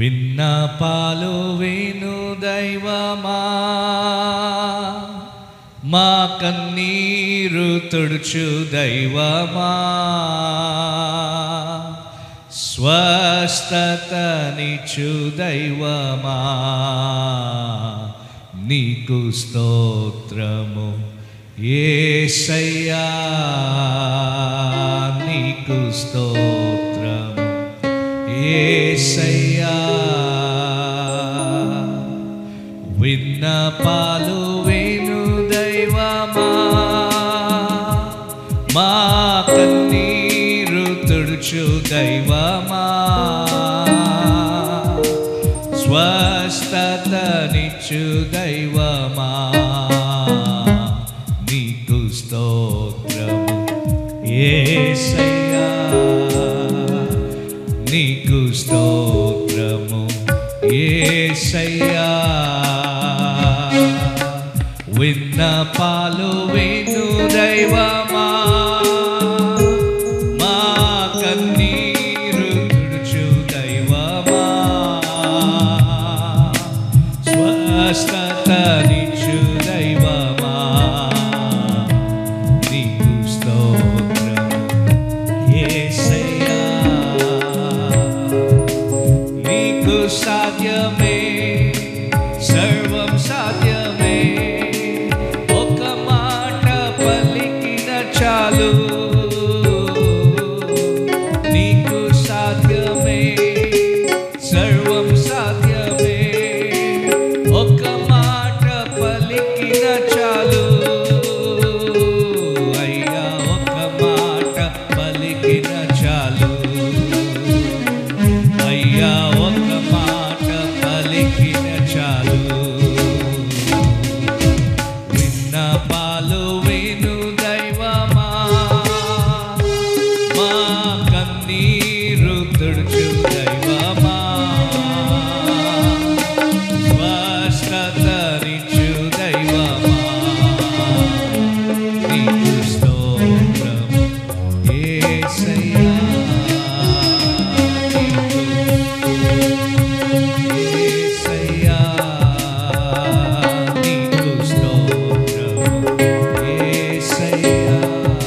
విన్నపాలు విను దైవమా మా కన్నీరు తుడుచు దైవమా స్వస్థతనిచు దైవమా నీకు స్తోత్రము ఏసయ్యా నీకు స్తోత్రము ఏసయ్యా విన్నపాలు వేణు దైవమా మా కన్నీరు తుడుచు దైవమా స్వస్థతనిచ్చు దైవమా నీకు స్తోత్రము ఏసయ్యా నీకు స్తోత్రము ఏసయ్యా విన్నపాలు విను దైవమా మా కన్నీరు తుడుచు దైవమా స్వస్థతనిచ్చు దైవమా నీకు స్తోత్రము యేసయ్యా నీకు సాధ్యమే సర్వం సాధ్యమే ఒక మాట పలికిన చాలు నీకు సాధ్యమే సర్వం సాధ్యమే ఒక మాట పలికిన చాలు అయ్యా ఒక మాట పలికిన చాలు అయ్యా ఒక మాట పలికిన చాలు విన్నపాలు విను దైవమా మా కన్నీరు తుడుచు దైవమా స్వస్థతనిచ్చు దైవమా నీకు స్తోత్రము యేసయ్యా యేసయ్యా నీకు స్తోత్రము యేసయ్యా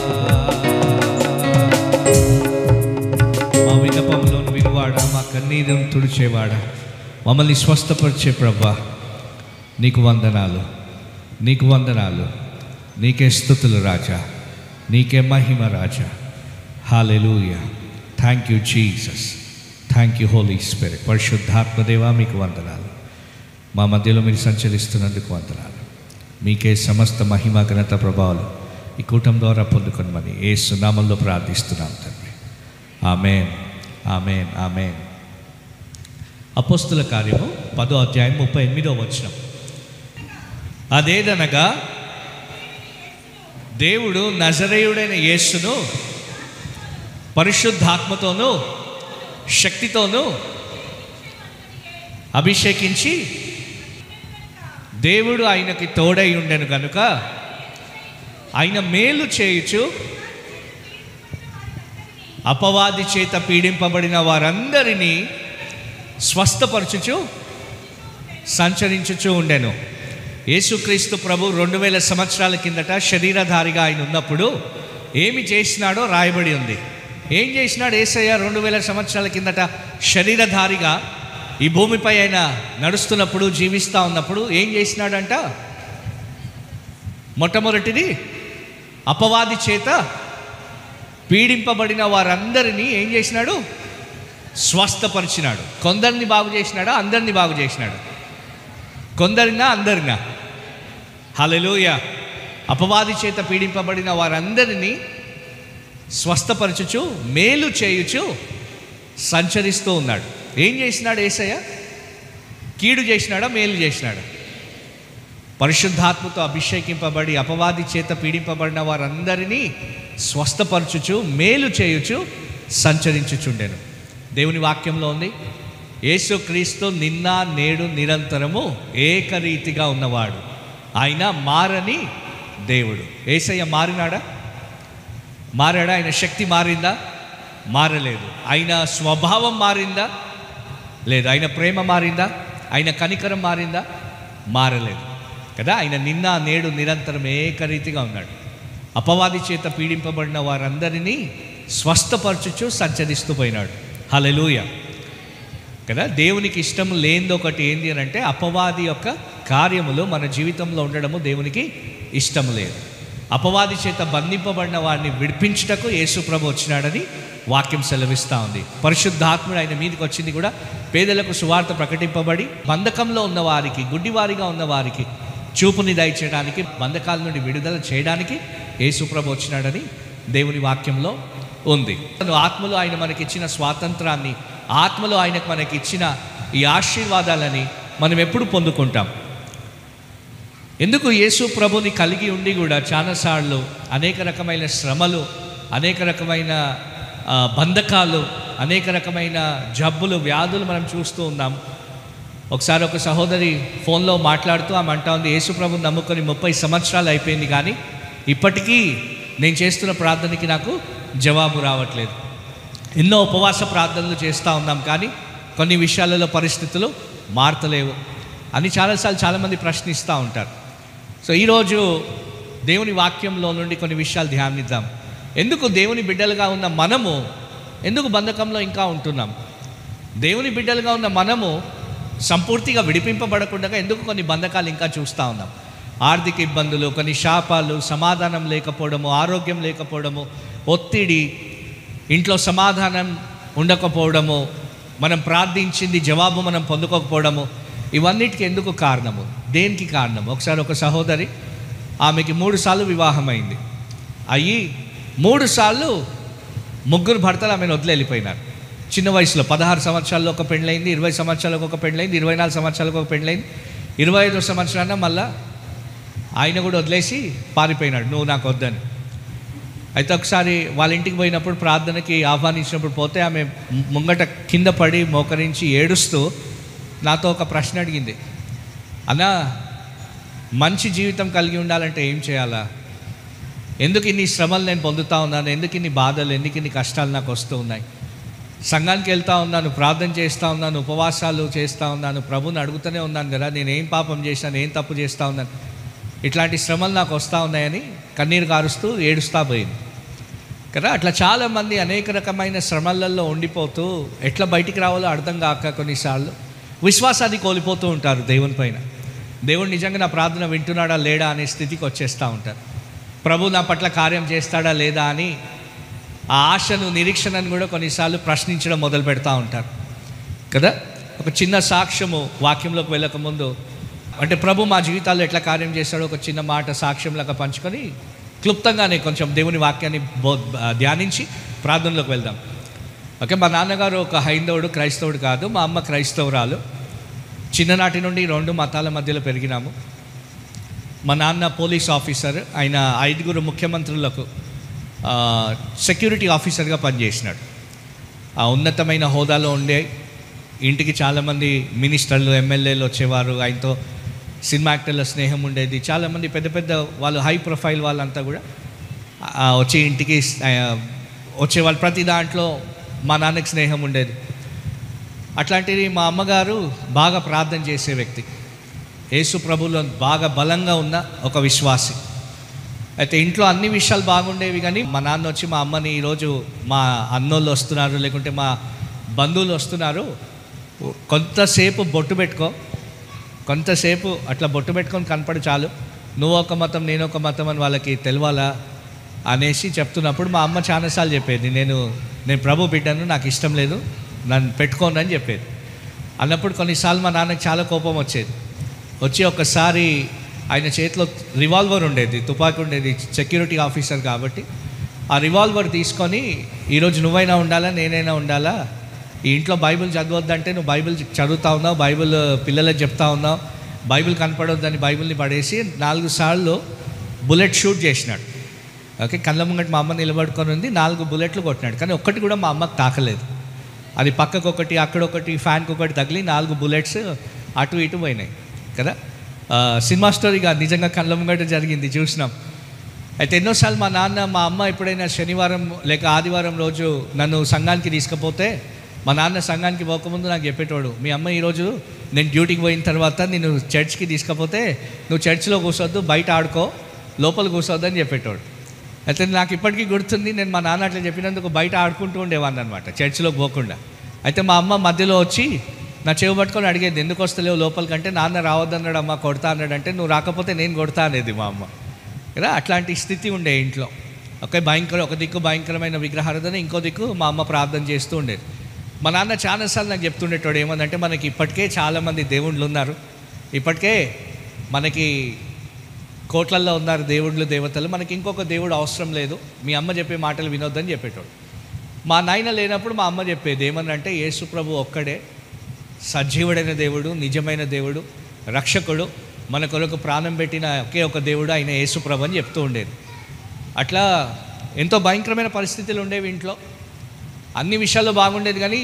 మా విన్నపంలోను వినువాడా మా కన్నీరును తుడిచేవాడా మమ్మల్ని స్వస్థపరిచే ప్రభా నీకు వందనాలు నీకు వందనాలు నీకే స్థుతులు రాజా నీకే మహిమ రాజా hallelujah thank you Jesus thank you holy spirit పరిశుద్ధాత్మదేవా మీకు వందనాలు మా మధ్యలో మీరు సంచరిస్తున్నందుకు వందనాలు మీకే సమస్త మహిమ ఘనత ప్రభావాలు ఈ కూటం ద్వారా పొందుకొనమని ఏ సునామంలో ప్రార్థిస్తున్నాం తండ్రి ఆమెన్ ఆమెన్ ఆమెన్ అపోస్తుల కార్యము పదో అధ్యాయం ముప్పై ఎనిమిదో వచనం అదేదనగా దేవుడు నజరేయుడైన యేసును పరిశుద్ధాత్మతోనూ శక్తితోనూ అభిషేకించి దేవుడు ఆయనకి తోడై ఉండెను కనుక ఆయన మేలు చేయుచు అపవాది చేత పీడింపబడిన వారందరినీ స్వస్థపరచుచు సంచరించుచు ఉండెను యేసుక్రీస్తు ప్రభు రెండు వేల సంవత్సరాల కిందట శరీరధారిగా ఆయన ఉన్నప్పుడు ఏమి చేసినాడో రాయబడి ఉంది ఏం చేసినాడు ఏసయ్య రెండు వేల సంవత్సరాల కిందట శరీరధారిగా ఈ భూమిపై ఆయన నడుస్తున్నప్పుడు జీవిస్తూ ఉన్నప్పుడు ఏం చేసినాడంట మొట్టమొదటిది అపవాది చేత పీడింపబడిన వారందరినీ ఏం చేసినాడు స్వస్థపరిచినాడు కొందరిని బాగు చేసినాడా అందరిని బాగు చేసినాడు కొందరినా అందరినా హలెలూయ అపవాది చేత పీడింపబడిన వారందరినీ స్వస్థపరచుచు మేలు చేయుచు సంచరిస్తూ ఉన్నాడు ఏం చేసినాడు ఏసయ్య కీడు చేసినాడా మేలు చేసినాడా పరిశుద్ధాత్మతో అభిషేకింపబడి అపవాది చేత పీడింపబడిన వారందరినీ స్వస్థపరచుచు మేలు చేయుచు సంచరించుచుండెను దేవుని వాక్యంలో ఉంది యేసుక్రీస్తు నిన్న నేడు నిరంతరము ఏకరీతిగా ఉన్నవాడు ఆయన మారని దేవుడు ఏసయ్య మారినాడా మారాడా ఆయన శక్తి మారిందా మారలేదు ఆయన స్వభావం మారిందా లేదు ఆయన ప్రేమ మారిందా ఆయన కనికరం మారిందా మారలేదు కదా ఆయన నిన్న నేడు నిరంతరం ఏకరీతిగా ఉన్నాడు అపవాది చేత పీడింపబడిన వారందరినీ స్వస్థపరచుచు సంచరిస్తూ పోయినాడు హలెలూయ కదా దేవునికి ఇష్టం లేనిది ఒకటి ఏంటి అని అంటే అపవాది యొక్క కార్యములు మన జీవితంలో ఉండడము దేవునికి ఇష్టం లేదు అపవాది చేత బంధింపబడిన వారిని విడిపించుటకు యేసు ప్రభు వచ్చినాడని వాక్యం సెలవిస్తూ ఉంది పరిశుద్ధాత్ముడు ఆయన మీదకి వచ్చింది కూడా పేదలకు సువార్త ప్రకటింపబడి బంధకంలో ఉన్న వారికి గుడ్డివారిగా ఉన్న వారికి చూపుని దయచేయడానికి బంధకాల నుండి విడుదల చేయడానికి యేసు ప్రభు వచ్చినాడని దేవుని వాక్యంలో ఉంది ఆత్మలో ఆయన మనకిచ్చిన స్వాతంత్రాన్ని ఆత్మలో ఆయనకు మనకి ఇచ్చిన ఈ ఆశీర్వాదాలని మనం ఎప్పుడు పొందుకుంటాం ఎందుకు యేసు ప్రభుని కలిగి ఉండి కూడా చాలాసార్లు అనేక రకమైన శ్రమలు అనేక రకమైన ఆ, బంధకాలు అనేక రకమైన జబ్బులు వ్యాధులు మనం చూస్తూ ఉన్నాం ఒకసారి ఒక సహోదరి ఫోన్లో మాట్లాడుతూ ఆమె అంటా ఉంది యేసు ప్రభుని నమ్ముకొని ముప్పై సంవత్సరాలు అయిపోయింది కానీ ఇప్పటికీ నేను చేస్తున్న ప్రార్థనకి నాకు జవాబు రావట్లేదు ఎన్నో ఉపవాస ప్రార్థనలు చేస్తూ ఉన్నాం కానీ కొన్ని విషయాలలో పరిస్థితులు మారతలేవు అని చాలాసార్లు చాలామంది ప్రశ్నిస్తూ ఉంటారు సో ఈరోజు దేవుని వాక్యంలో నుండి కొన్ని విషయాలు ధ్యానిద్దాం ఎందుకు దేవుని బిడ్డలుగా ఉన్న మనము ఎందుకు బంధకంలో ఇంకా ఉంటున్నాం దేవుని బిడ్డలుగా ఉన్న మనము సంపూర్తిగా విడిపింపబడకుండా ఎందుకు కొన్ని బంధకాలు ఇంకా చూస్తూ ఉన్నాం ఆర్థిక ఇబ్బందులు కొన్ని శాపాలు సమాధానం లేకపోవడము ఆరోగ్యం లేకపోవడము ఒత్తిడి ఇంట్లో సమాధానం ఉండకపోవడము మనం ప్రార్థించింది జవాబు మనం పొందుకోకపోవడము ఇవన్నిటికి ఎందుకు కారణము దేనికి కారణం ఒకసారి ఒక సహోదరి ఆమెకి మూడు సార్లు వివాహం అయింది అయ్యి మూడు సార్లు ముగ్గురు భర్తలు ఆమెను వదిలి వెళ్ళిపోయినారు చిన్న వయసులో పదహారు సంవత్సరాల్లో ఒక పెళ్ళైంది ఇరవై సంవత్సరాలకు ఒక పెళ్ళైంది ఇరవై నాలుగు సంవత్సరాలకు ఒక పెళ్ళైంది ఇరవై ఐదో సంవత్సరాన మళ్ళా ఆయన కూడా వదిలేసి పారిపోయినాడు నువ్వు నాకు వద్దని అయితే ఒకసారి వాళ్ళ ఇంటికి పోయినప్పుడు ప్రార్థనకి ఆహ్వానించినప్పుడు పోతే ఆమె ముంగట కింద పడి మోకరించి ఏడుస్తూ నాతో ఒక ప్రశ్న అడిగింది అన్నా మంచి జీవితం కలిగి ఉండాలంటే ఏం చేయాలా ఎందుకు ఇన్ని శ్రమలు నేను పొందుతూ ఉన్నాను ఎందుకు ఇన్ని బాధలు ఎందుకు ఇన్ని కష్టాలు నాకు వస్తూ ఉన్నాయి సంఘానికి వెళ్తూ ఉన్నాను ప్రార్థన చేస్తూ ఉన్నాను ఉపవాసాలు చేస్తూ ఉన్నాను ప్రభుని అడుగుతూనే ఉన్నాను కదా నేను ఏం పాపం చేశాను ఏం తప్పు చేస్తూ ఉన్నాను ఇట్లాంటి శ్రమలు నాకు వస్తూ ఉన్నాయని కన్నీరు కారుస్తూ ఏడుస్తూ పోయింది కదా అట్లా చాలామంది అనేక రకమైన శ్రమలలో ఉండిపోతూ ఎట్లా బయటికి రావాలో అర్థం కాక కొన్నిసార్లు విశ్వాసాన్ని కోల్పోతూ ఉంటారు దేవుని పైన దేవుడు నిజంగా నా ప్రార్థన వింటున్నాడా లేడా అనే స్థితికి వచ్చేస్తూ ఉంటారు ప్రభు నా పట్ల కార్యం చేస్తాడా లేదా అని ఆ ఆశను నిరీక్షణను కూడా కొన్నిసార్లు ప్రశ్నించడం మొదలు పెడతా ఉంటారు కదా ఒక చిన్న సాక్ష్యము వాక్యంలోకి వెళ్ళకముందు అంటే ప్రభు మా జీవితాల్లో ఎట్లా కార్యం చేస్తాడో ఒక చిన్న మాట సాక్ష్యంలాగా పంచుకొని క్లుప్తంగానే కొంచెం దేవుని వాక్యాన్ని బో ధ్యానించి ప్రార్థనలోకి వెళ్దాం ఓకే మా నాన్నగారు ఒక హైందవుడు క్రైస్తవుడు కాదు మా అమ్మ క్రైస్తవురాలు చిన్ననాటి నుండి రెండు మతాల మధ్యలో పెరిగినాము మా నాన్న పోలీస్ ఆఫీసర్ ఆయన ఐదుగురు ముఖ్యమంత్రులకు ఆ, సెక్యూరిటీ ఆఫీసర్గా పనిచేసినాడు ఆ ఉన్నతమైన హోదాలో ఉండే ఇంటికి చాలామంది మినిస్టర్లు ఎమ్మెల్యేలు వచ్చేవారు ఆయనతో సినిమా యాక్టర్ల స్నేహం ఉండేది చాలామంది పెద్ద పెద్ద వాళ్ళు హై ప్రొఫైల్ వాళ్ళంతా కూడా ఆ, వచ్చి ఇంటికి ఆ, వచ్చేవాళ్ళు ప్రతి దాంట్లో మా నాన్నకి స్నేహం ఉండేది అట్లాంటిది మా అమ్మగారు బాగా ప్రార్థన చేసే వ్యక్తి యేసు ప్రభులో బాగా బలంగా ఉన్న ఒక విశ్వాసి అయితే ఇంట్లో అన్ని విషయాలు బాగుండేవి కానీ మా నాన్న వచ్చి మా అమ్మని ఈరోజు మా అన్నోళ్ళు వస్తున్నారు లేకుంటే మా బంధువులు వస్తున్నారు కొంతసేపు బొట్టు పెట్టుకో కొంతసేపు అట్లా బొట్టు పెట్టుకొని కనపడు చాలు నువ్వు ఒక మతం నేను ఒక మతం అని వాళ్ళకి తెలవాలా అనేసి చెప్తున్నప్పుడు మా అమ్మ చాలాసార్లు చెప్పేది నేను నేను ప్రభు బిడ్డను నాకు ఇష్టం లేదు నన్ను పెట్టుకోను అని చెప్పేది అన్నప్పుడు కొన్నిసార్లు మా నాన్నకి చాలా కోపం వచ్చేది వచ్చి ఒకసారి ఆయన చేతిలో రివాల్వర్ ఉండేది తుపాకీ ఉండేది సెక్యూరిటీ ఆఫీసర్ కాబట్టి ఆ రివాల్వర్ తీసుకొని ఈరోజు నువ్వైనా ఉండాలా నేనైనా ఉండాలా ఈ ఇంట్లో బైబిల్ చదవద్దంటే నువ్వు బైబిల్ చదువుతా ఉన్నావు బైబిల్ పిల్లలకు చెప్తా ఉన్నావు బైబిల్ కనపడొద్దని బైబిల్ని పడేసి నాలుగు సార్లు బుల్లెట్ షూట్ చేసినాడు ఓకే కళ్ళ ముంగట మా అమ్మ నిలబడుకొని ఉంది నాలుగు బుల్లెట్లు కొట్టినాడు కానీ ఒక్కటి కూడా మా అమ్మకు తాకలేదు అది పక్కకు ఒకటి అక్కడ ఒకటి ఫ్యాన్కి ఒకటి తగిలి నాలుగు బుల్లెట్స్ అటు ఇటు పోయినాయి కదా ఆ, సినిమా స్టోరీగా నిజంగా కళ్ళ ముంగట జరిగింది చూసినాం అయితే ఎన్నోసార్లు మా నాన్న మా అమ్మ ఎప్పుడైనా శనివారం లేక ఆదివారం రోజు నన్ను సంఘానికి తీసుకుపోతే మా నాన్న సంఘానికి పోకముందు నాకు చెప్పేటోడు మీ అమ్మ ఈరోజు నేను డ్యూటీకి పోయిన తర్వాత నేను చర్చ్కి తీసుకపోతే నువ్వు చర్చ్లో కూర్చోద్దు బయట ఆడుకో లోపల కూర్చోద్దు అని చెప్పేటోడు అయితే నాకు ఇప్పటికీ గుర్తుంది నేను మా నాన్న అట్లా చెప్పినందుకు బయట ఆడుకుంటూ ఉండేవాడిని అనమాట చర్చిలోకి పోకుండా అయితే మా అమ్మ మధ్యలో వచ్చి నా చెవి పట్టుకొని అడిగేది ఎందుకు వస్తలేవు లోపలికంటే నాన్న రావద్దన్నాడు అమ్మ కొడతా అన్నాడు అంటే నువ్వు రాకపోతే నేను కొడతా అనేది మా అమ్మ కదా అట్లాంటి స్థితి ఉండే ఇంట్లో ఒక భయంకర ఒక దిక్కు భయంకరమైన విగ్రహారాధన ఇంకో దిక్కు మా అమ్మ ప్రార్థన చేస్తూ ఉండేది మా నాన్న చాలాసార్లు నాకు చెప్తుండేటోడు ఏమందంటే మనకి ఇప్పటికే చాలామంది దేవుళ్ళు ఉన్నారు ఇప్పటికే మనకి కోట్లల్లో ఉన్నారు దేవుళ్ళు దేవతలు మనకి ఇంకొక దేవుడు అవసరం లేదు మీ అమ్మ చెప్పే మాటలు వినొద్దని చెప్పేటోడు మా నాయన లేనప్పుడు మా అమ్మ చెప్పేది ఏమనంటే యేసు ప్రభు ఒక్కడే సజీవుడైన దేవుడు నిజమైన దేవుడు రక్షకుడు మన కొరకు ప్రాణం పెట్టిన ఒకే ఒక దేవుడు ఆయన యేసు ప్రభు అని చెప్తూ ఉండేది అట్లా ఎంతో భయంకరమైన పరిస్థితులు ఉండేవి ఇంట్లో అన్ని విషయాల్లో బాగుండేది కానీ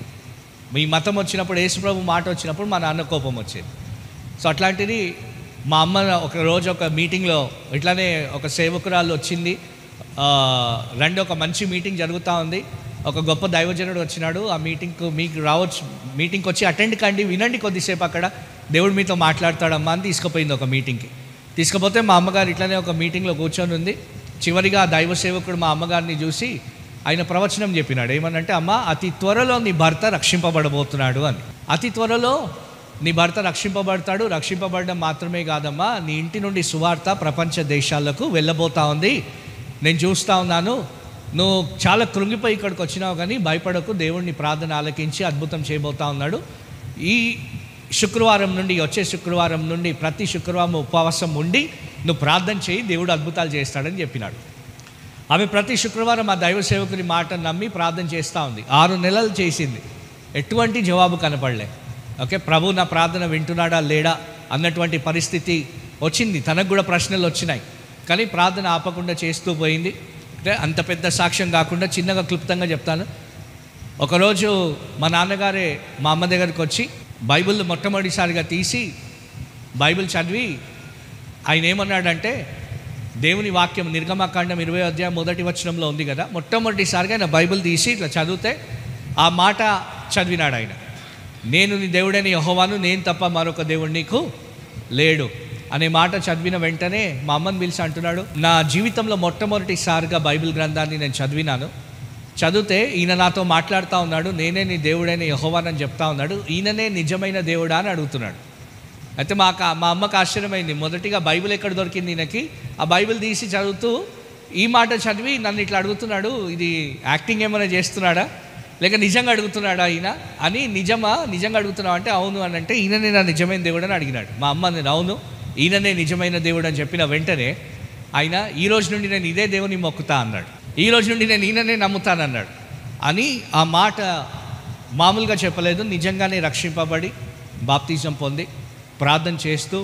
మీ మతం వచ్చినప్పుడు యేసుప్రభు మాట వచ్చినప్పుడు మా నాన్న కోపం వచ్చేది సో అట్లాంటిది మా అమ్మ ఒక రోజు ఒక మీటింగ్లో ఇట్లానే ఒక సేవకురాలు వచ్చింది ఆ, రండి ఒక మంచి మీటింగ్ జరుగుతూ ఉంది ఒక గొప్ప దైవజనుడు వచ్చినాడు ఆ మీటింగ్కు మీకు రావచ్చు మీటింగ్కి వచ్చి అటెండ్ కండి వినండి కొద్దిసేపు అక్కడ దేవుడు మీతో మాట్లాడతాడమ్మా అని తీసుకుపోయింది ఒక మీటింగ్కి తీసుకుపోతే మా అమ్మగారు ఇట్లానే ఒక మీటింగ్లో కూర్చొని ఉంది చివరిగా ఆ దైవ సేవకుడు మా అమ్మగారిని చూసి ఆయన ప్రవచనం చెప్పినాడు ఏమనంటే అమ్మ అతి త్వరలో నీ భర్త రక్షింపబడబోతున్నాడు అని అతి త్వరలో నీ భర్త రక్షింపబడతాడు రక్షింపబడడం మాత్రమే కాదమ్మా నీ ఇంటి నుండి సువార్త ప్రపంచ దేశాలకు వెళ్ళబోతా ఉంది నేను చూస్తా ఉన్నాను నువ్వు చాలా కృంగిపోయి ఇక్కడికి వచ్చినావు కానీ భయపడకు దేవుడిని ప్రార్థన ఆలకించి అద్భుతం చేయబోతా ఉన్నాడు ఈ శుక్రవారం నుండి వచ్చే శుక్రవారం నుండి ప్రతి శుక్రవారం ఉపవాసం ఉండి నువ్వు ప్రార్థన చేయి దేవుడు అద్భుతాలు చేస్తాడని చెప్పినాడు ఆమె ప్రతి శుక్రవారం ఆ దైవ సేవకుని మాట నమ్మి ప్రార్థన చేస్తూ ఉంది ఆరు నెలలు చేసింది ఎటువంటి జవాబు కనపడలే ఓకే ప్రభు నా ప్రార్థన వింటున్నాడా లేడా అన్నటువంటి పరిస్థితి వచ్చింది తనకు కూడా ప్రశ్నలు వచ్చినాయి కానీ ప్రార్థన ఆపకుండా చేస్తూ పోయింది అంటే అంత పెద్ద సాక్ష్యం కాకుండా చిన్నగా క్లుప్తంగా చెప్తాను ఒకరోజు మా నాన్నగారే మా అమ్మ దగ్గరికి వచ్చి బైబిల్ మొట్టమొదటిసారిగా తీసి బైబిల్ చదివి ఆయన ఏమన్నాడంటే దేవుని వాక్యం నిర్గమకాండం ఇరవై అధ్యాయం మొదటి వచనంలో ఉంది కదా మొట్టమొదటిసారిగా ఆయన బైబిల్ తీసి ఇట్లా చదివితే ఆ మాట చదివినాడు ఆయన నేను నీ దేవుడని యహోవాను నేను తప్ప మరొక దేవుడు నీకు లేడు అనే మాట చదివిన వెంటనే మా అమ్మని పిలిచి అంటున్నాడు నా జీవితంలో మొట్టమొదటిసారిగా బైబిల్ గ్రంథాన్ని నేను చదివినాను చదివితే ఈయన నాతో మాట్లాడుతూ ఉన్నాడు నేనే నీ దేవుడైన యహోవానని చెప్తా ఉన్నాడు ఈయననే నిజమైన దేవుడా అని అడుగుతున్నాడు అయితే మా కా- మా అమ్మకు ఆశ్చర్యమైంది మొదటిగా బైబిల్ ఎక్కడ దొరికింది ఈయనకి ఆ బైబిల్ తీసి చదువుతూ ఈ మాట చదివి నన్ను ఇట్లా అడుగుతున్నాడు ఇది యాక్టింగ్ ఏమైనా చేస్తున్నాడా లేక నిజంగా అడుగుతున్నాడా ఈయన అని నిజమా నిజంగా అడుగుతున్నావు అంటే అవును అని అంటే ఈయననే నా నిజమైన దేవుడు అని అడిగినాడు మా అమ్మ నేను అవును ఈయననే నిజమైన దేవుడు అని చెప్పిన వెంటనే ఆయన ఈ రోజు నుండి నేను ఇదే దేవుని మొక్కుతా అన్నాడు ఈ రోజు నుండి నేను ఈయననే నమ్ముతానన్నాడు అని ఆ మాట మామూలుగా చెప్పలేదు నిజంగానే రక్షింపబడి బాప్తిజం పొంది ప్రార్థన చేస్తూ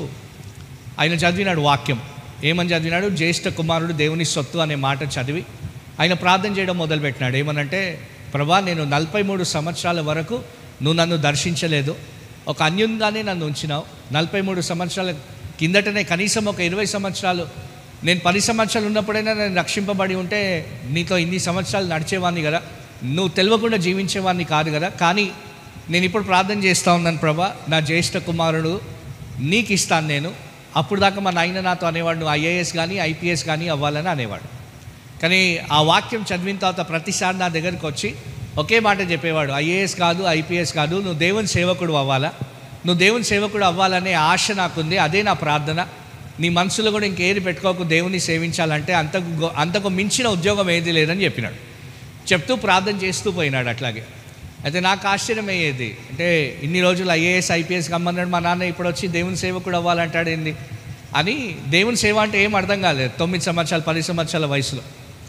ఆయన చదివినాడు వాక్యం ఏమని చదివినాడు జ్యేష్ఠ కుమారుడు దేవుని సొత్తు అనే మాట చదివి ఆయన ప్రార్థన చేయడం మొదలుపెట్టినాడు ఏమనంటే ప్రభా నేను నలభై మూడు సంవత్సరాల వరకు నువ్వు నన్ను దర్శించలేదు ఒక అన్యుంగానే నన్ను ఉంచినావు నలభై మూడు సంవత్సరాల కిందటనే కనీసం ఒక ఇరవై సంవత్సరాలు నేను పది సంవత్సరాలు ఉన్నప్పుడైనా నేను రక్షింపబడి ఉంటే నీతో ఇన్ని సంవత్సరాలు నడిచేవాడిని కదా నువ్వు తెలియకుండా జీవించేవాడిని కాదు కదా కానీ నేను ఇప్పుడు ప్రార్థన చేస్తూ ఉన్నాను ప్రభా నా జ్యేష్ఠ కుమారుడు నీకు ఇస్తాను నేను అప్పుడు దాకా మా నాయన నాతో అనేవాడు నువ్వు ఐఏఎస్ కానీ ఐపీఎస్ కానీ అవ్వాలని అనేవాడు కానీ ఆ వాక్యం చదివిన తర్వాత ప్రతిసారి నా దగ్గరికి వచ్చి ఒకే మాట చెప్పేవాడు ఐఏఎస్ కాదు ఐపీఎస్ కాదు నువ్వు దేవుని సేవకుడు అవ్వాలా నువ్వు దేవుని సేవకుడు అవ్వాలనే ఆశ నాకుంది అదే నా ప్రార్థన నీ మనసులో కూడా ఇంకేది పెట్టుకోకు దేవుని సేవించాలంటే అంతకు గొ- అంతకు మించిన ఉద్యోగం ఏది లేదని చెప్పినాడు చెప్తూ ప్రార్థన చేస్తూ పోయినాడు అట్లాగే అయితే నాకు ఆశ్చర్యం అయ్యేది అంటే ఇన్ని రోజులు ఐఏఎస్ ఐపీఎస్ కమ్మన్నాడు మా నాన్న ఇప్పుడు వచ్చి దేవుని సేవకుడు అవ్వాలంటాడు ఏంది అని దేవుని సేవ అంటే ఏం అర్థం కాలేదు తొమ్మిది సంవత్సరాలు పది సంవత్సరాల వయసులో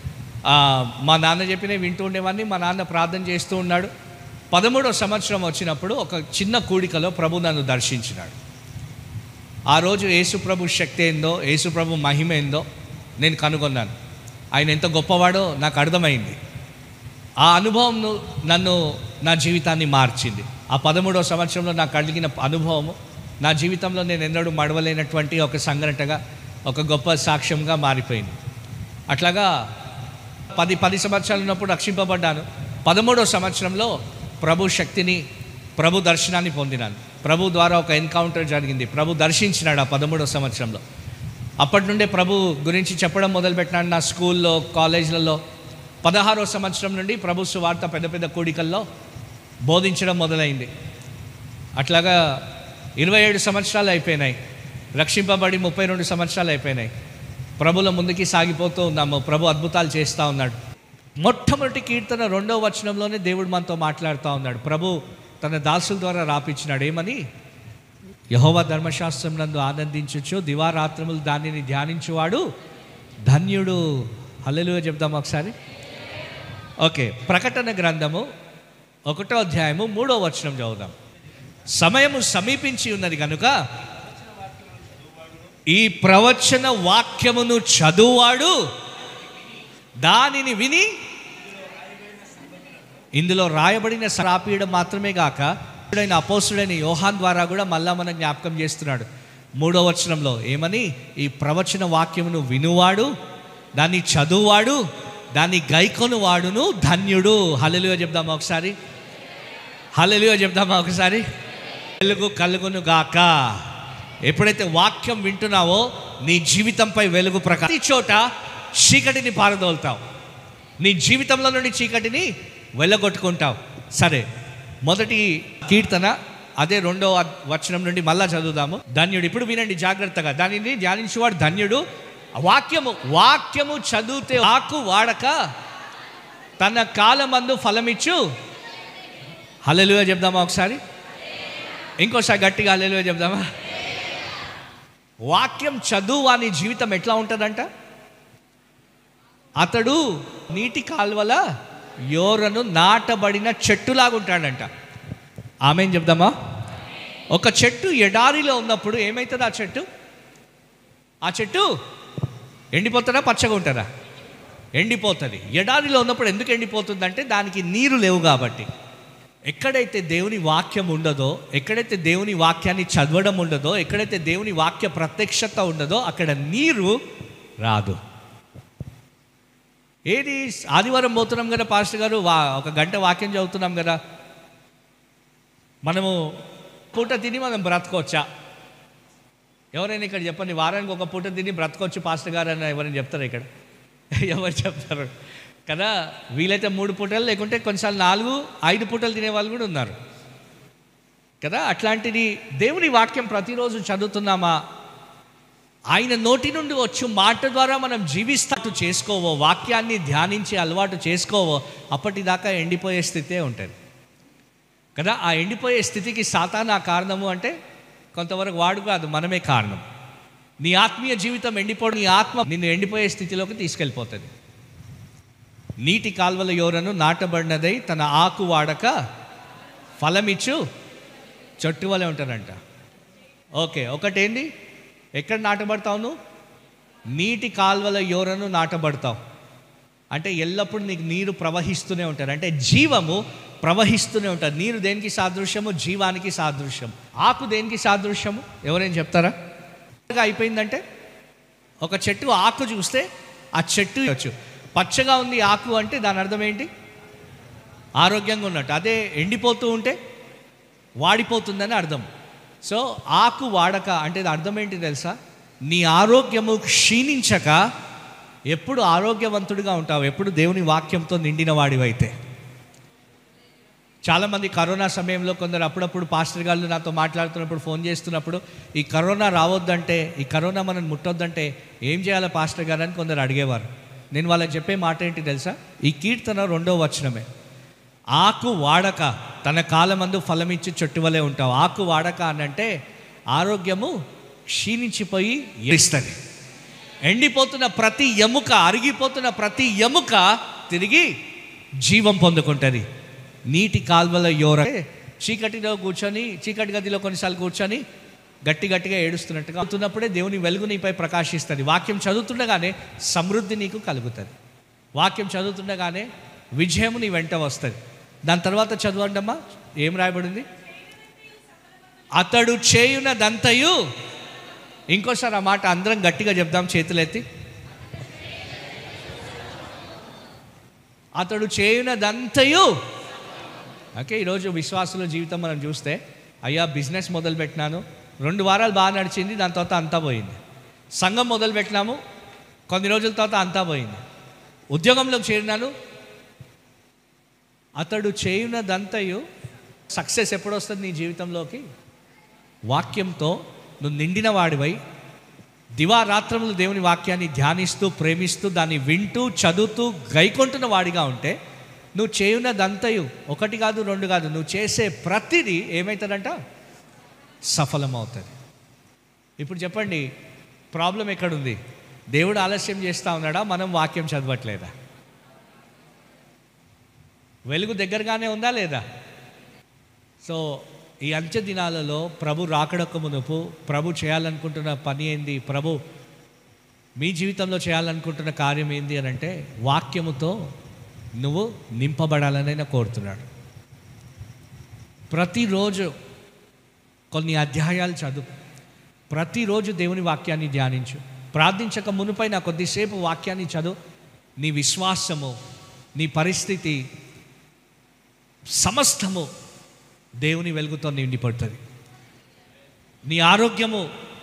ఆ, మా నాన్న చెప్పినవి వింటూ ఉండేవాడిని మా నాన్న ప్రార్థన చేస్తూ ఉన్నాడు పదమూడో సంవత్సరం వచ్చినప్పుడు ఒక చిన్న కూడికలో ప్రభు నన్ను దర్శించినాడు ఆ రోజు యేసుప్రభు శక్తి ఏందో యేసుప్రభు మహిమ ఏందో నేను కనుగొన్నాను ఆయన ఎంత గొప్పవాడో నాకు అర్థమైంది ఆ అనుభవం ను- నన్ను నా జీవితాన్ని మార్చింది ఆ పదమూడవ సంవత్సరంలో నాకు కలిగిన అనుభవము నా జీవితంలో నేను ఎన్నడూ మడవలేనటువంటి ఒక సంఘటనగా ఒక గొప్ప సాక్ష్యంగా మారిపోయింది అట్లాగా పది పది సంవత్సరాలు ఉన్నప్పుడు రక్షింపబడ్డాను పదమూడవ సంవత్సరంలో ప్రభు శక్తిని ప్రభు దర్శనాన్ని పొందినాను ప్రభు ద్వారా ఒక ఎన్కౌంటర్ జరిగింది ప్రభు దర్శించినాడు ఆ పదమూడవ సంవత్సరంలో అప్పటి నుండే ప్రభు గురించి చెప్పడం మొదలుపెట్టినాడు నా స్కూల్లో కాలేజీలలో పదహారో సంవత్సరం నుండి ప్రభు సువార్త పెద్ద పెద్ద కూడికల్లో బోధించడం మొదలైంది అట్లాగా ఇరవై ఏడు సంవత్సరాలు అయిపోయినాయి రక్షింపబడి ముప్పై రెండు సంవత్సరాలు అయిపోయినాయి ప్రభుల ముందుకి సాగిపోతూ ఉన్నాము ప్రభు అద్భుతాలు చేస్తూ ఉన్నాడు మొట్టమొదటి కీర్తన రెండవ వచనంలోనే దేవుడు మనతో మాట్లాడుతూ ఉన్నాడు ప్రభు తన దాసుల ద్వారా రాపించినాడు ఏమని యహోవా ధర్మశాస్త్రం నందు ఆనందించచ్చు దివారాత్రములు దానిని ధ్యానించువాడు ధన్యుడు హల్లెలూయా చెప్దాం ఒకసారి ఓకే ప్రకటన గ్రంథము ఒకటో అధ్యాయము మూడో వచనం చదువుదాం సమయము సమీపించి ఉన్నది కనుక ఈ ప్రవచన వాక్యమును చదువువాడు దానిని విని ఇందులో రాయబడిన రాపియడం మాత్రమే కాక ఆయన అపోసుడైన యోహాన్ ద్వారా కూడా మళ్ళా మనం జ్ఞాపకం చేస్తున్నాడు మూడో వచనంలో ఏమని ఈ ప్రవచన వాక్యమును వినువాడు దాన్ని చదువువాడు దాన్ని గైకొను వాడును ధన్యుడు హల్లెలూయా చెప్దామా ఒకసారి హల్లెలూయా చెప్దామా ఒకసారి వెలుగు కలుగును గాక ఎప్పుడైతే వాక్యం వింటున్నావో నీ జీవితంపై వెలుగు ప్రకాశం ప్రతి చోట చీకటిని పారదోలుతావు నీ జీవితంలో నుండి చీకటిని వెళ్ళగొట్టుకుంటావు సరే మొదటి కీర్తన అదే రెండో అద్- వచనం నుండి మళ్ళా చదువుదాము ధన్యుడు ఇప్పుడు వినండి జాగ్రత్తగా దానిని ధ్యానించేవాడు ధన్యుడు వాక్యము వాక్యము చదివితే ఆకు వాడక తన కాలమందు ఫలమిచ్చు హల్లెలూయా చెప్దామా ఒకసారి ఇంకోసారి గట్టిగా హల్లెలూయా చెప్దామా వాక్యం చదువు వాని జీవితం ఎట్లా ఉంటుందంట అతడు నీటి కాలువల యోరను నాటబడిన చెట్టులాగా ఉంటాడంట ఆమెం చెప్దామా ఒక చెట్టు ఎడారిలో ఉన్నప్పుడు ఏమవుతుంది ఆ చెట్టు ఆ చెట్టు ఎండిపోతుందా పచ్చగా ఉంటుందా ఎండిపోతుంది ఎడారిలో ఉన్నప్పుడు ఎందుకు ఎండిపోతుందంటే దానికి నీరు లేవు కాబట్టి ఎక్కడైతే దేవుని వాక్యం ఉండదో ఎక్కడైతే దేవుని వాక్యాన్ని చదవడం ఉండదో ఎక్కడైతే దేవుని వాక్య ప్రత్యక్షత ఉండదో అక్కడ నీరు రాదు ఏది ఆదివారం పోతున్నాం కదా పాస్టర్ గారు వా ఒక గంట వాక్యం చదువుతున్నాం కదా మనము పూట తిని మనం బ్రతకొచ్చా ఎవరైనా ఇక్కడ చెప్పండి వారానికి ఒక పూట తిని బ్రతకొచ్చు పాస్టర్ గారు అని ఎవరైనా చెప్తారు ఇక్కడ ఎవరు చెప్తారు కదా వీలైతే మూడు పూటలు లేకుంటే కొన్నిసార్లు నాలుగు ఐదు పూటలు తినే వాళ్ళు కూడా ఉన్నారు కదా అట్లాంటిది దేవుని వాక్యం ప్రతిరోజు చదువుతున్నామా ఆయన నోటి నుండి వచ్చు మాట ద్వారా మనం జీవిస్తాటు చేసుకోవో వాక్యాన్ని ధ్యానించి అలవాటు చేసుకోవో అప్పటిదాకా ఎండిపోయే స్థితే ఉంటుంది కదా ఆ ఎండిపోయే స్థితికి సాతానా కారణము అంటే కొంతవరకు వాడు కాదు మనమే కారణం నీ ఆత్మీయ జీవితం ఎండిపోవడం నీ ఆత్మ నిన్ను ఎండిపోయే స్థితిలోకి తీసుకెళ్ళిపోతుంది నీటి కాల్వల యోరను నాటబడినదై తన ఆకు వాడక ఫలమిచ్చు చెట్టు వలె ఉంటారంట ఓకే ఒకటేంది ఎక్కడ నాటబడతావు నువ్వు నీటి కాల్వల యోరను నాటబడతావు అంటే ఎల్లప్పుడూ నీకు నీరు ప్రవహిస్తూనే ఉంటుంది అంటే జీవము ప్రవహిస్తూనే ఉంటుంది నీరు దేనికి సాదృశ్యము జీవానికి సాదృశ్యం ఆకు దేనికి సాదృశ్యము ఎవరైనా చెప్తారా పచ్చగా అయిపోయిందంటే ఒక చెట్టు ఆకు చూస్తే ఆ చెట్టు వచ్చు పచ్చగా ఉంది ఆకు అంటే దాని అర్థం ఏంటి ఆరోగ్యంగా ఉన్నట్టు అదే ఎండిపోతూ ఉంటే వాడిపోతుందని అర్థం సో ఆకు వాడక అంటే దాని అర్థం ఏంటి తెలుసా నీ ఆరోగ్యము క్షీణించక ఎప్పుడు ఆరోగ్యవంతుడిగా ఉంటావు ఎప్పుడు దేవుని వాక్యంతో నిండిన వాడివైతే చాలామంది కరోనా సమయంలో కొందరు అప్పుడప్పుడు పాస్టర్ గారు నాతో మాట్లాడుతున్నప్పుడు ఫోన్ చేస్తున్నప్పుడు ఈ కరోనా రావద్దంటే ఈ కరోనా మనం ముట్టొద్దంటే ఏం చేయాలి పాస్టర్ గారు అని కొందరు అడిగేవారు నేను వాళ్ళకి చెప్పే మాట ఏంటి తెలుసా ఈ కీర్తన రెండో వచనమే ఆకు వాడక తన కాలమందు ఫలమిచ్చి చెట్టు వలె ఉంటావు ఆకు వాడక అని అంటే ఆరోగ్యము క్షీణించిపోయి ఇస్తుంది ఎండిపోతున్న ప్రతి ఎముక అరిగిపోతున్న ప్రతి ఎముక తిరిగి జీవం పొందుకుంటుంది నీటి కాల్వల యోర చీకటిలో కూర్చొని చీకటి గదిలో కొన్నిసార్లు కూర్చొని గట్టి గట్టిగా ఏడుస్తున్నట్టుగా అవుతున్నప్పుడే దేవుని వెలుగు నీపై ప్రకాశిస్తుంది వాక్యం చదువుతుండగానే సమృద్ధి నీకు కలుగుతుంది వాక్యం చదువుతుండగానే విజయము నీ వెంట వస్తుంది దాని తర్వాత చదవండమ్మా ఏం రాయబడింది అతడు చేయునదంతయు ఇంకోసారి ఆ మాట అందరం గట్టిగా చెప్దాం చేతులెత్తి అతడు చేయునదంతయు ఓకే ఈరోజు విశ్వాసుల జీవితం మనం చూస్తే అయ్యా బిజినెస్ మొదలు పెట్టినాను రెండు వారాలు బాగా నడిచింది దాని తర్వాత అంతా పోయింది సంఘం మొదలు పెట్టినాము కొన్ని రోజుల తర్వాత అంతా పోయింది ఉద్యోగంలో చేరినాను అతడు చేయునదంతయు సక్సెస్ ఎప్పుడు వస్తుంది నీ జీవితంలోకి వాక్యంతో నువ్వు నిండిన వాడివై దివారాత్రములు దేవుని వాక్యాన్ని ధ్యానిస్తూ ప్రేమిస్తూ దాన్ని వింటూ చదువుతూ గైకొంటున్న వాడిగా ఉంటే నువ్వు చేయునదంతయు ఒకటి కాదు రెండు కాదు నువ్వు చేసే ప్రతిదీ ఏమవుతుందంట సఫలమవుతుంది ఇప్పుడు చెప్పండి ప్రాబ్లం ఎక్కడుంది దేవుడు ఆలస్యం చేస్తూ ఉన్నాడా మనం వాక్యం చదవట్లేదా వెలుగు దగ్గరగానే ఉందా లేదా సో ఈ అంచె దినాలలో ప్రభు రాకడొక్క మునుపు ప్రభు చేయాలనుకుంటున్న పని ఏంది ప్రభు మీ జీవితంలో చేయాలనుకుంటున్న కార్యం ఏంది అని అంటే వాక్యముతో నువ్వు నింపబడాలని ఆయన కోరుతున్నాడు ప్రతిరోజు కొన్ని అధ్యాయాలు చదువు ప్రతిరోజు దేవుని వాక్యాన్ని ధ్యానించు ప్రార్థించక మునుపై నా కొద్దిసేపు వాక్యాన్ని చదువు నీ విశ్వాసము నీ పరిస్థితి సమస్తము దేవుని వెలుగుతో నిండిపడుతుంది నీ ఆరోగ్యము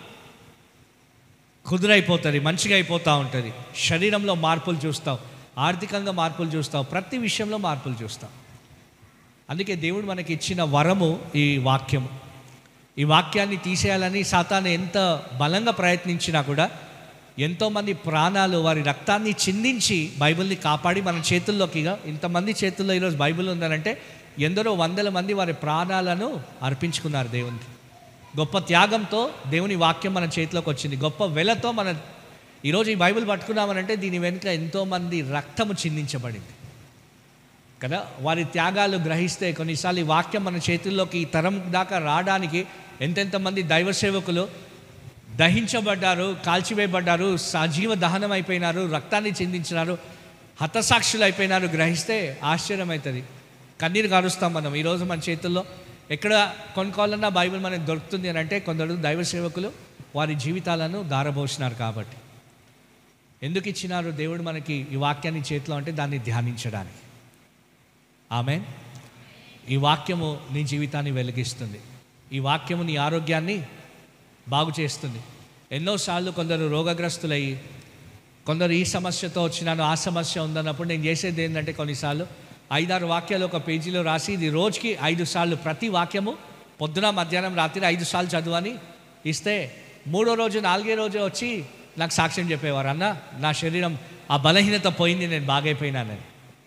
కుదురైపోతుంది మంచిగా అయిపోతూ ఉంటుంది శరీరంలో మార్పులు చూస్తావు ఆర్థికంగా మార్పులు చూస్తావు ప్రతి విషయంలో మార్పులు చూస్తావు అందుకే దేవుడు మనకి ఇచ్చిన వరము ఈ వాక్యము ఈ వాక్యాన్ని తీసేయాలని సాతాను ఎంత బలంగా ప్రయత్నించినా కూడా ఎంతోమంది ప్రాణాలు వారి రక్తాన్ని చిందించి బైబిల్ని కాపాడి మన చేతుల్లోకిగా ఇంతమంది చేతుల్లో ఈరోజు బైబిల్ ఉందనంటే ఎందరో వందల మంది వారి ప్రాణాలను అర్పించుకున్నారు దేవునికి గొప్ప త్యాగంతో దేవుని వాక్యం మన చేతిలోకి వచ్చింది గొప్ప వెలతో మన ఈరోజు ఈ బైబిల్ పట్టుకున్నామనంటే దీని వెనుక ఎంతోమంది రక్తము చిందించబడింది కదా వారి త్యాగాలు గ్రహిస్తే కొన్నిసార్లు ఈ వాక్యం మన చేతుల్లోకి ఈ తరం దాకా రావడానికి ఎంతెంతమంది దైవ సేవకులు దహించబడ్డారు కాల్చివేయబడ్డారు సజీవ దహనం అయిపోయినారు రక్తాన్ని చిందించినారు హతసాక్షులు అయిపోయినారు గ్రహిస్తే ఆశ్చర్యం అవుతుంది కన్నీరు కారుస్తాం మనం ఈరోజు మన చేతుల్లో ఎక్కడ కొనుక్కోవాలన్నా బైబిల్ మనకు దొరుకుతుంది అని అంటే కొందరు దైవ సేవకులు వారి జీవితాలను దారబోసినారు కాబట్టి ఎందుకు ఇచ్చినారు దేవుడు మనకి ఈ వాక్యాన్ని చేతిలో అంటే దాన్ని ధ్యానించడానికి ఆమె ఈ వాక్యము నీ జీవితాన్ని వెలిగిస్తుంది ఈ వాక్యము నీ ఆరోగ్యాన్ని బాగు చేస్తుంది ఎన్నోసార్లు కొందరు రోగగ్రస్తులయ్యి కొందరు ఈ సమస్యతో వచ్చినాను ఆ సమస్య ఉందన్నప్పుడు నేను చేసేది ఏంటంటే కొన్నిసార్లు ఐదారు వాక్యాలు ఒక పేజీలో రాసి ఇది రోజుకి ఐదు సార్లు ప్రతి వాక్యము పొద్దున మధ్యాహ్నం రాత్రి ఐదు సార్లు చదువని ఇస్తే మూడో రోజు నాలుగే రోజు వచ్చి నాకు సాక్ష్యం చెప్పేవారు అన్న నా శరీరం ఆ బలహీనత పోయింది నేను బాగైపోయినానని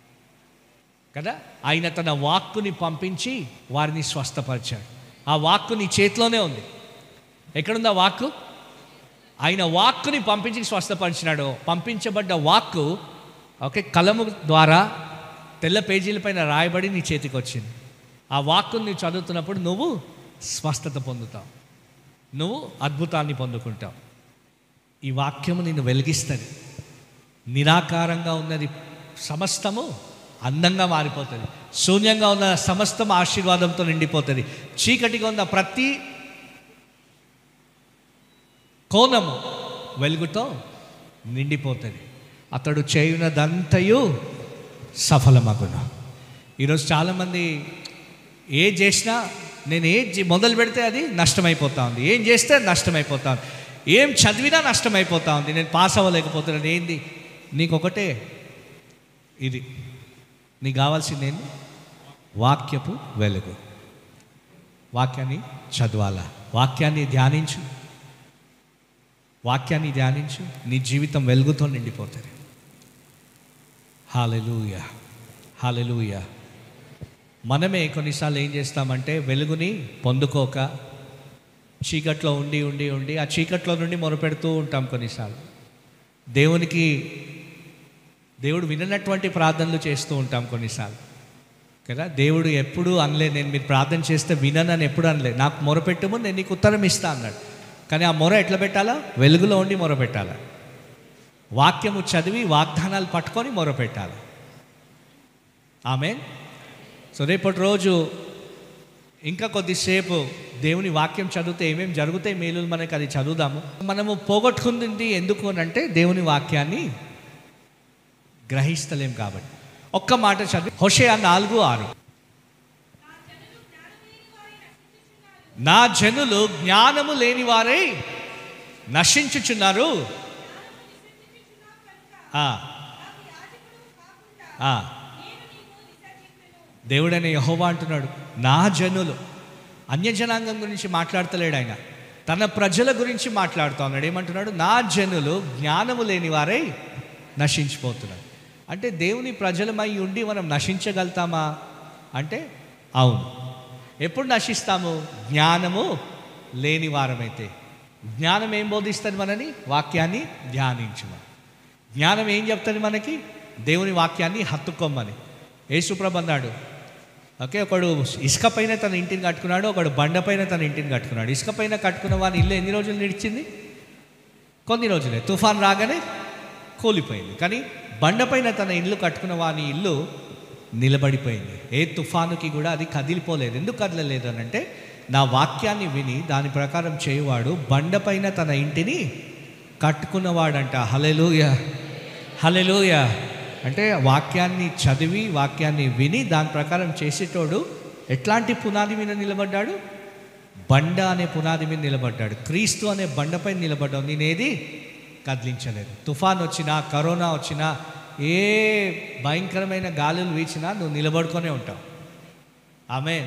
కదా ఆయన తన వాక్కుని పంపించి వారిని స్వస్థపరిచాడు ఆ వాక్కు నీ చేతిలోనే ఉంది ఎక్కడుంది ఆ వాక్కు ఆయన వాక్కుని పంపించి స్వస్థపరిచినాడు పంపించబడ్డ వాక్కు ఓకే కలము ద్వారా తెల్ల పేజీలపైన రాయబడి నీ చేతికి వచ్చింది ఆ వాక్కుని నువ్వు చదువుతున్నప్పుడు నువ్వు స్వస్థత పొందుతావు నువ్వు అద్భుతాన్ని పొందుకుంటావు ఈ వాక్యము నిన్ను వెలిగిస్తుంది నిరాకారంగా ఉన్నది సమస్తము అందంగా మారిపోతుంది శూన్యంగా ఉన్న సమస్తం ఆశీర్వాదంతో నిండిపోతుంది చీకటిగా ఉన్న ప్రతి కోణము వెలుగుతో నిండిపోతుంది అతడు చేయునదంతయు సఫలమగును ఈరోజు చాలామంది ఏ చేసినా నేను ఏ మొదలు పెడితే అది నష్టమైపోతా ఉంది ఏం చేస్తే నష్టమైపోతా ఉంది ఏం చదివినా నష్టమైపోతా ఉంది నేను పాస్ అవ్వలేకపోతున్నాను ఏంది నీకు ఒకటే ఇది నీకు కావాల్సింది ఏంది వాక్యపు వెలుగు వాక్యాన్ని చదవాలా వాక్యాన్ని ధ్యానించు వాక్యాన్ని ధ్యానించు నీ జీవితం వెలుగుతో నిండిపోతుంది హాలెలూయ హాలెలూయ మనమే కొన్నిసార్లు ఏం చేస్తామంటే వెలుగుని పొందుకోక చీకట్లో ఉండి ఉండి ఉండి ఆ చీకట్లో నుండి మొరపెడుతూ ఉంటాం కొన్నిసార్లు దేవునికి దేవుడు విననటువంటి ప్రార్థనలు చేస్తూ ఉంటాం కొన్నిసార్లు కదా దేవుడు ఎప్పుడు అనలే నేను మీరు ప్రార్థన చేస్తే విననని ఎప్పుడు అనలే నాకు మొరపెట్టుము నేను నీకు ఉత్తరం ఇస్తా అన్నాడు కానీ ఆ మొర ఎట్లా పెట్టాలా వెలుగులో ఉండి మొర పెట్టాలా వాక్యము చదివి వాగ్దానాలు పట్టుకొని మొర పెట్టాలి ఆమె సో రేపటి రోజు ఇంకా కొద్దిసేపు దేవుని వాక్యం చదివితే ఏమేమి జరుగుతాయి మేలు మనకి అది చదువుదాము మనము పోగొట్టుకుంది ఎందుకు అని అంటే దేవుని వాక్యాన్ని గ్రహిస్తలేం కాబట్టి ఒక్క మాట చదివి హొషే నాలుగు ఆరు నా జనులు జ్ఞానము లేని వారై నశించుచున్నారు ఆ, ఆ. దేవుడైన యహోవా అంటున్నాడు నా జనులు అన్యజనాంగం గురించి మాట్లాడతలేడు ఆయన తన ప్రజల గురించి మాట్లాడుతూ ఉన్నాడు ఏమంటున్నాడు నా జనులు జ్ఞానము లేని వారై నశించిపోతున్నారు అంటే దేవుని ప్రజలమై ఉండి మనం నశించగలుగుతామా అంటే అవును ఎప్పుడు నశిస్తాము జ్ఞానము లేని వారమైతే జ్ఞానం ఏం బోధిస్తుంది మనని వాక్యాన్ని ధ్యానించమని జ్ఞానం ఏం చెప్తుంది మనకి దేవుని వాక్యాన్ని హత్తుకోమని యేసుప్రభు అన్నాడు ఓకే ఒకడు ఇసుక పైన తన ఇంటిని కట్టుకున్నాడు ఒకడు బండ పైన తన ఇంటిని కట్టుకున్నాడు ఇసుక పైన కట్టుకున్న వాని ఇల్లు ఎన్ని రోజులు నిడిచింది కొన్ని రోజులే తుఫాన్ రాగానే కూలిపోయింది కానీ బండపైన తన ఇల్లు కట్టుకున్న వాని ఇల్లు నిలబడిపోయింది ఏ తుఫానుకి కూడా అది కదిలిపోలేదు ఎందుకు కదలలేదు అని అంటే నా వాక్యాన్ని విని దాని ప్రకారం చేయువాడు బండపైన తన ఇంటిని కట్టుకున్నవాడంట హలెలూయ హలెలూయ అంటే వాక్యాన్ని చదివి వాక్యాన్ని విని దాని ప్రకారం చేసేటోడు ఎట్లాంటి పునాది మీద నిలబడ్డాడు బండ అనే పునాది మీద నిలబడ్డాడు క్రీస్తు అనే బండపై నిలబడ్డావు నేనేది కదిలించలేదు తుఫాన్ వచ్చినా కరోనా వచ్చినా ఏ భయంకరమైన గాలులు వీచినా నువ్వు నిలబడుకొనే ఉంటావు ఆమె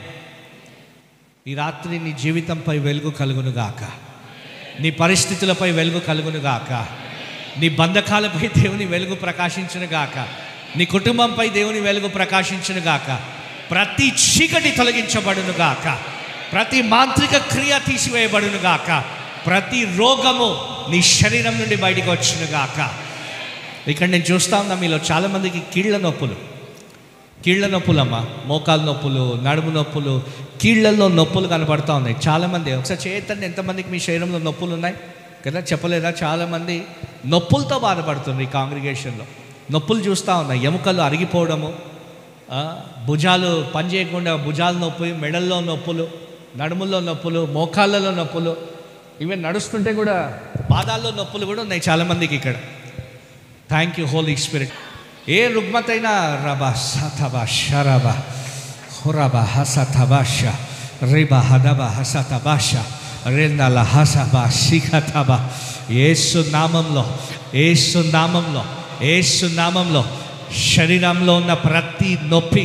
ఈ రాత్రి నీ జీవితంపై వెలుగు కలుగును గాక నీ పరిస్థితులపై వెలుగు కలుగును గాక నీ బంధకాలపై దేవుని వెలుగు ప్రకాశించును గాక నీ కుటుంబంపై దేవుని వెలుగు ప్రకాశించును గాక ప్రతి చీకటి తొలగించబడును గాక ప్రతి మాంత్రిక క్రియ తీసివేయబడును గాక ప్రతి రోగము నీ శరీరం నుండి బయటికి వచ్చును గాక ఇక్కడ నేను చూస్తా ఉన్నా మీలో చాలామందికి కీళ్ళ నొప్పులు కీళ్ళ నొప్పులమ్మా మోకాలు నొప్పులు నడుము నొప్పులు కీళ్ళల్లో నొప్పులు కనబడుతూ ఉన్నాయి చాలామంది ఒకసారి చేయొద్దండి ఎంతమందికి మీ శరీరంలో నొప్పులు ఉన్నాయి కదా చెప్పలేదా చాలామంది నొప్పులతో బాధపడుతున్నారు ఈ కాంగ్రిగేషన్లో నొప్పులు చూస్తూ ఉన్నాయి ఎముకలు అరిగిపోవడము ఆ, భుజాలు పనిచేయకుండా భుజాల నొప్పి మెడల్లో నొప్పులు నడుముల్లో నొప్పులు మోకాళ్ళలో నొప్పులు ఈవెన్ నడుస్తుంటే కూడా పాదాల్లో నొప్పులు కూడా ఉన్నాయి చాలామందికి ఇక్కడ థ్యాంక్ యూ హోలీ స్పిరిట్ ఏ రుగ్మతైనా రబా సతబా షరబా హురబా హసతబాష రిబా హదబా హసతబాష రెందల హసబా శిఖతబా ఏసు నామంలో ఏసు నామంలో ఏసు నామంలో శరీరంలో ఉన్న ప్రతి నొప్పి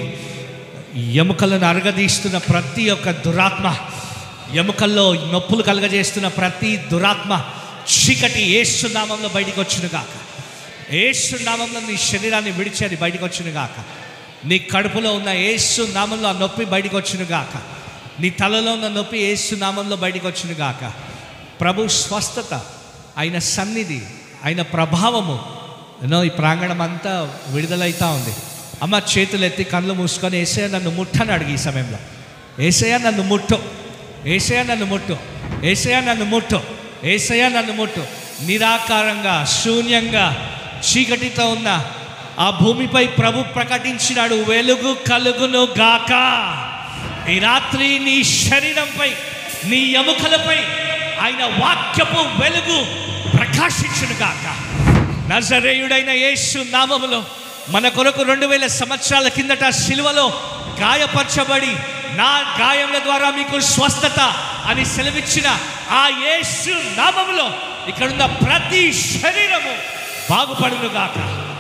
ఎముకలను అరగదీస్తున్న ప్రతి ఒక్క దురాత్మ ఎముకల్లో నొప్పులు కలగజేస్తున్న ప్రతి దురాత్మ చీకటి ఏసు నామంలో బయటికి వచ్చును గాక ఏసు నామంలో నీ శరీరాన్ని విడిచి అది బయటికి వచ్చును గాక నీ కడుపులో ఉన్న ఏసు నామంలో ఆ నొప్పి బయటికి వచ్చును గాక నీ తలలో ఉన్న నొప్పి ఏసు నామంలో బయటికి వచ్చును గాక ప్రభు స్వస్థత ఆయన సన్నిధి ఆయన ప్రభావము ఎన్నో ఈ ప్రాంగణం అంతా విడుదలైతా ఉంది అమ్మ చేతులు ఎత్తి కళ్ళు మూసుకొని ఏసయ్య నన్ను ముట్టని అడిగి ఈ సమయంలో ఏసయ్య నన్ను ముట్టు ఏసయ్య నన్ను ముట్టు ఏసయ్య నన్ను ముట్టు ఏసయ్య నన్ను ముట్టు నిరాకారంగా శూన్యంగా చీకటితో ఉన్న ఆ భూమిపై ప్రభు ప్రకటించినాడు వెలుగు కలుగును గాక ఈ రాత్రి నీ శరీరంపై నీ ఎముకలపై ఆయన వాక్యపు వెలుగు ప్రకాశించును గాక నజరేయుడైన యేసు నామములో మన కొరకు రెండు వేల సంవత్సరాల కిందట శిలువలో గాయపరచబడి నా గాయముల ద్వారా మీకు స్వస్థత అని సెలవిచ్చిన ఆ యేసు నామములో ఇక్కడున్న ప్రతి శరీరము బాగుపడును గాక